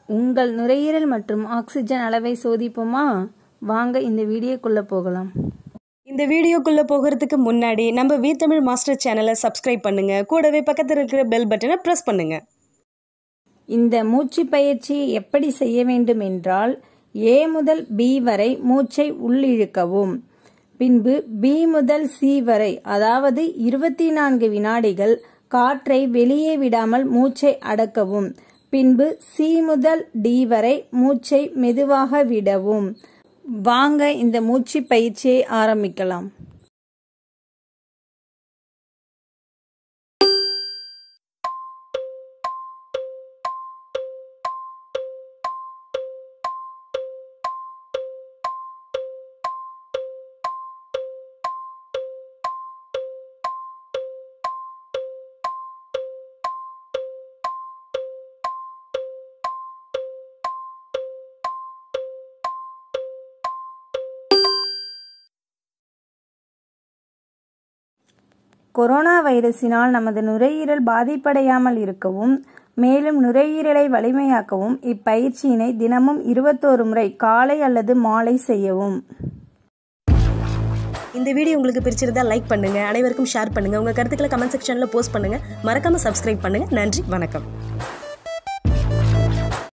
உங்கள் நுரையீரல் மற்றும் ஆக்சிஜன் அளவை சோதிப்போமா வாங்க இந்த வீடியோக்குள்ள போகலாம் இந்த வீடியோக்குள்ளே போகிறதுக்கு முன்னாடி நம்ம வி தமிழ் மாஸ்டர் சேனலை சப்ஸ்கிரைப் பண்ணுங்க கூடவே பக்கத்தில் இருக்கிற பெல் பட்டனை ப்ரெஸ் பண்ணுங்க இந்த மூச்சு பயிற்சி எப்படி செய்ய வேண்டும் என்றால் ஏ முதல் பி வரை மூச்சை உள்ளிழுக்கவும் பின்பு பி முதல் சி வரை அதாவது இருபத்தி நான்கு வினாடிகள் காற்றை வெளியே விடாமல் மூச்சை அடக்கவும் பின்பு சி முதல் டி வரை மூச்சை மெதுவாக விடவும் வாங்க இந்த மூச்சு பயிற்சியை ஆரம்பிக்கலாம் கொரோனா வைரஸினால் நமது நுரையீரல் பாதிப்படையாமல் இருக்கவும் மேலும் நுரையீரலை வலிமையாக்கவும் இப்பயிற்சியினை தினமும் இருபத்தோரு முறை காலை அல்லது மாலை செய்யவும் இந்த வீடியோ உங்களுக்கு பிடிச்சிருந்தா லைக் பண்ணுங்க அனைவருக்கும் ஷேர் பண்ணுங்க உங்க கருத்துக்களை கமெண்ட் செக்ஷன்ல போஸ்ட் பண்ணுங்க மறக்காம சப்ஸ்கிரைப் பண்ணுங்க நன்றி வணக்கம்